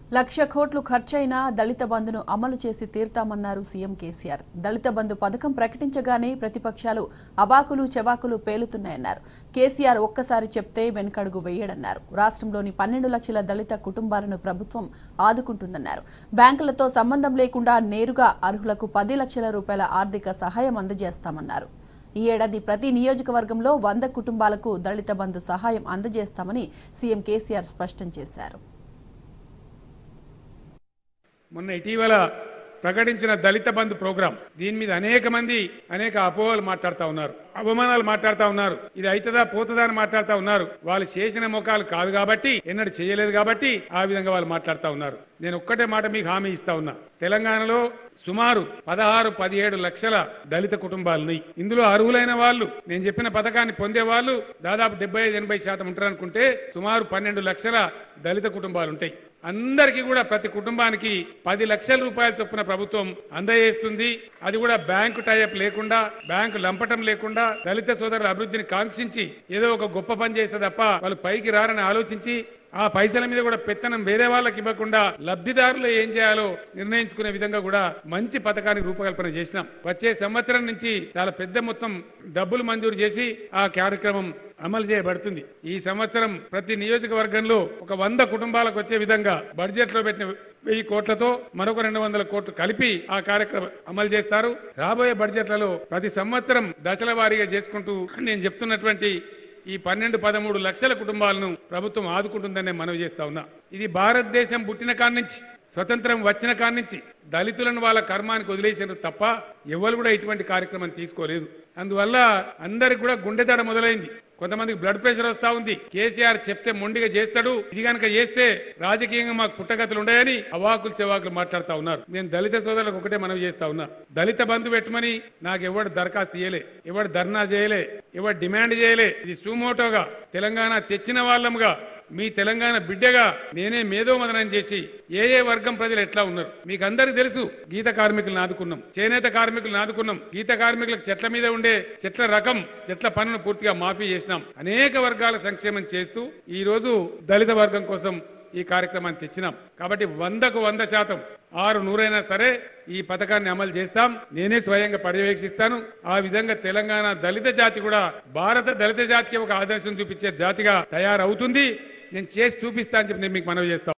లక్ష కోట్లు ఖర్చైనా దళిత బంధును అమలు చేసి తీర్తామన్నారు సీఎం కేసీఆర్ దళిత బంధు పథకం ప్రకటించగానే ప్రతిపక్షాలు అవాకులు చెవాకులు పేలుతున్నాయన్నారు కేసీఆర్ ఒక్కసారి చెప్తే వెనుకడుగు వేయడన్నారు రాష్ట్రంలోని పన్నెండు లక్షల దళిత కుటుంబాలను ప్రభుత్వం ఆదుకుంటుందన్నారు బ్యాంకులతో సంబంధం లేకుండా నేరుగా అర్హులకు పది లక్షల రూపాయల ఆర్థిక సహాయం అందజేస్తామన్నారు ఈ ఏడాది ప్రతి నియోజకవర్గంలో వంద కుటుంబాలకు దళిత బంధు సహాయం అందజేస్తామని సీఎం కేసీఆర్ స్పష్టం చేశారు మొన్న ఇటీవల ప్రకటించిన దళిత బంధు ప్రోగ్రాం దీని మీద అనేక మంది అనేక అపోహలు మాట్లాడుతూ ఉన్నారు అవమానాలు మాట్లాడుతూ ఉన్నారు ఇది అవుతుందా పోతుందా అని మాట్లాడుతూ ఉన్నారు వాళ్ళు చేసిన ముఖాలు కాదు కాబట్టి ఎన్నడూ చేయలేదు కాబట్టి ఆ విధంగా వాళ్ళు మాట్లాడుతూ ఉన్నారు నేను ఒక్కటే మాట మీకు హామీ ఇస్తా ఉన్నా తెలంగాణలో సుమారు పదహారు పదిహేడు లక్షల దళిత కుటుంబాలని ఇందులో అర్హులైన వాళ్ళు నేను చెప్పిన పథకాన్ని పొందే వాళ్ళు దాదాపు డెబ్బై ఐదు ఎనభై శాతం ఉంటారనుకుంటే సుమారు పన్నెండు లక్షల దళిత కుటుంబాలు ఉంటాయి అందరికీ కూడా ప్రతి కుటుంబానికి పది లక్షల రూపాయల చొప్పున ప్రభుత్వం అందజేస్తుంది అది కూడా బ్యాంకు టైఅప్ లేకుండా బ్యాంకు లంపటం లేకుండా దళిత సోదరుల అభివృద్ధిని కాంక్షించి ఏదో ఒక గొప్ప పని చేస్తే తప్ప వాళ్ళు పైకి రారని ఆలోచించి ఆ పైసల మీద కూడా పెత్తనం వేరే వాళ్ళకి ఇవ్వకుండా లబ్ధిదారులు ఏం చేయాలో నిర్ణయించుకునే విధంగా కూడా మంచి పథకానికి రూపకల్పన చేసినాం వచ్చే సంవత్సరం నుంచి చాలా పెద్ద మొత్తం డబ్బులు మంజూరు చేసి ఆ కార్యక్రమం అమలు చేయబడుతుంది ఈ సంవత్సరం ప్రతి నియోజకవర్గంలో ఒక వంద కుటుంబాలకు వచ్చే విధంగా బడ్జెట్ లో పెట్టిన వెయ్యి కోట్లతో మరొక రెండు వందల కోట్లు కలిపి ఆ కార్యక్రమం అమలు చేస్తారు రాబోయే బడ్జెట్లలో ప్రతి సంవత్సరం దశల వారీగా చేసుకుంటూ నేను చెప్తున్నటువంటి ఈ పన్నెండు పదమూడు లక్షల కుటుంబాలను ప్రభుత్వం ఆదుకుంటుందనే మనవి చేస్తా ఉన్నా ఇది భారతదేశం పుట్టిన కాడి నుంచి స్వతంత్రం వచ్చిన కాడి నుంచి దళితులను వాళ్ళ కర్మానికి వదిలేసారు తప్ప ఎవరు కూడా ఇటువంటి కార్యక్రమం తీసుకోలేదు అందువల్ల అందరికి కూడా గుండెదడ మొదలైంది కొంతమందికి బ్లడ్ ప్రెషర్ వస్తా ఉంది కేసీఆర్ చెప్తే మొండిగా చేస్తాడు ఇది కనుక చేస్తే రాజకీయంగా మాకు పుట్టగతులు ఉన్నాయని అవాకులు చెవాకులు మాట్లాడుతా ఉన్నారు నేను దళిత సోదరులకు ఒకటే మనవి చేస్తా ఉన్నా దళిత బంధు పెట్టమని నాకు ఎవడు దరఖాస్తు చేయలే ఎవడు ధర్నా చేయలే ఎవడు డిమాండ్ చేయలే ఇది సుమోటోగా తెలంగాణ తెచ్చిన వాళ్ళముగా మీ తెలంగాణ బిడ్డగా నేనే మేధో మదనం చేసి ఏ ఏ వర్గం ప్రజలు ఎట్లా ఉన్నారు మీకు అందరికీ తెలుసు గీత కార్మికులను ఆదుకున్నాం చేనేత కార్మికులను ఆదుకున్నాం గీత కార్మికులకు చెట్ల మీద ఉండే చెట్ల రకం చెట్ల పనులను పూర్తిగా మాఫీ చేసినాం అనేక వర్గాల సంక్షేమం చేస్తూ ఈ రోజు దళిత వర్గం కోసం ఈ కార్యక్రమాన్ని తెచ్చినాం కాబట్టి వందకు వంద శాతం ఆరు నూరైనా సరే ఈ పథకాన్ని అమలు చేస్తాం నేనే స్వయంగా పర్యవేక్షిస్తాను ఆ విధంగా తెలంగాణ దళిత జాతి కూడా భారత దళిత జాతికి ఒక ఆదర్శం చూపించే జాతిగా తయారవుతుంది నేను చేసి చూపిస్తా అని చెప్పి నేను మీకు మనవి చేస్తాను